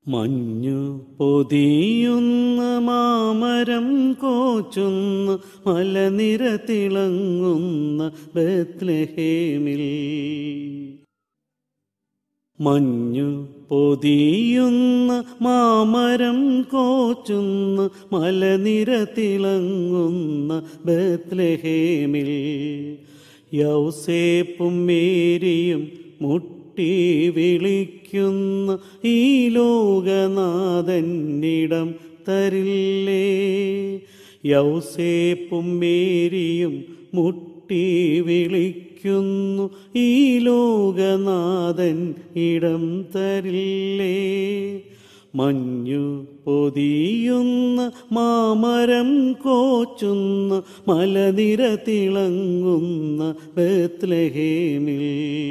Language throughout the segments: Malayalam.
മഞ്ഞു പൊതിയുന്ന മാമരം കോച്ചുന്ന മലനിര തിളങ്ങുന്ന ബത്ലഹേമിൽ മഞ്ഞു പൊതിയുന്ന മാമരം കോച്ചുന്ന മലനിര തിളങ്ങുന്ന ബത്ലഹേമിൽ യൗസേപ്പും മേരിയും മുട്ടി വിളിക്കുന്ന ഈ ലോകനാഥന്നിടം തരില്ലേ യൗസേപ്പും മേരിയും മുട്ടി വിളിക്കുന്നു ഈ ലോകനാഥൻ ഇടം തരില്ലേ മഞ്ഞു പൊതിയുന്ന മാമരം കോച്ചുന്ന മലനിര തിളങ്ങുന്ന ബത്ലഹേമിൽ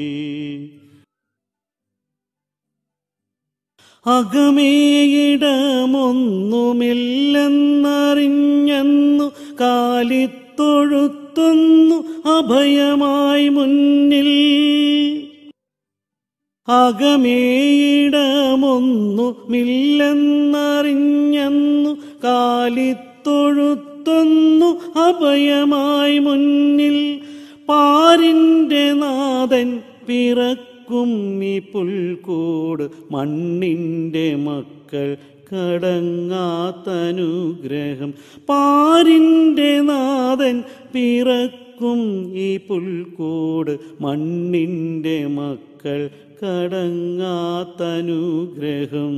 അകമേയിടമൊന്നുമില്ലെന്നറിഞ്ഞെന്നു കാലിത്തൊഴുത്തുന്നു അഭയമായി മുന്നിൽ അകമേയിടമൊന്നുമില്ലെന്നറിഞ്ഞെന്നു കാലിത്തൊഴുത്തൊന്നു അഭയമായി മുന്നിൽ പാരിൻ്റെ നാഥൻ പിറക്കും ഈ പുൽക്കൂട് മണ്ണിൻ്റെ മക്കൾ കടങ്ങാത്തനുഗ്രഹം പാരിൻ്റെ നാഥൻ പിറക്കും ഈ പുൽക്കൂട് മണ്ണിൻ്റെ മക്കൾ കടങ്ങാത്തനുഗ്രഹം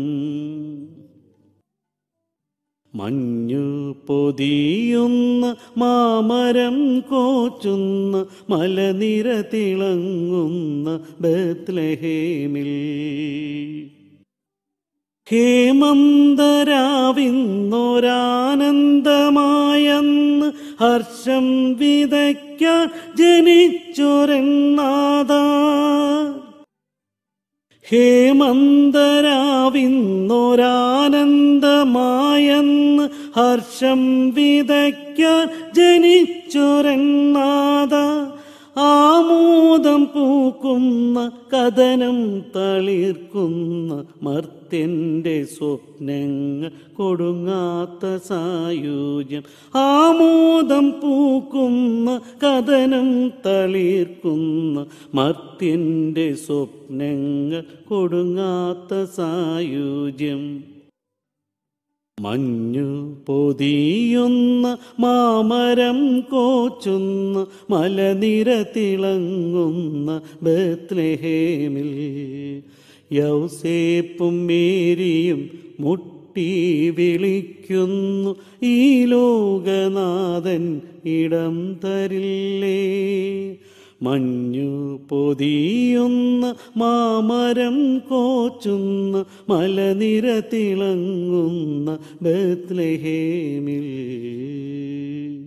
മഞ്ഞു പൊതിയുന്ന മാമരം കോച്ചുന്ന മലനിര തിളങ്ങുന്ന ബത്ലഹേമിൽ ഹേമന്തരാവിന്നൊരാനന്ദമായെന്ന് ഹർഷം വിതയ്ക്കാൻ ജനിച്ചൊരെന്നാഥ ഹേമന്തരാവിന്നൊരാനന്ദമായെന്ന് ഹർഷം വിതയ്ക്കാൻ ജനിച്ചൊരെന്നാഥ ആമോദം പൂക്കുന്ന കഥനം തളിർക്കുന്ന മർത്യൻ്റെ സ്വപ്നങ്ങൾ കൊടുങ്ങാത്ത സായുജ്യം ആമോദം പൂക്കുന്ന കഥനം തളിർക്കുന്ന മർത്യൻ്റെ സ്വപ്നങ്ങൾ കൊടുങ്ങാത്ത സായുജ്യം മഞ്ഞു പൊതിയുന്ന മാമരം കോച്ചുന്ന മലനിര തിളങ്ങുന്ന ബത്ലഹേമിൽ യൗസേപ്പും മേരിയും മുട്ടി വിളിക്കുന്നു ഈ ലോകനാഥൻ ഇടം തരില്ലേ മഞ്ഞു പൊതിയുന്ന മാമരം കോച്ചുന്ന മലനിര തിളങ്ങുന്ന ബത്ലഹേമിൽ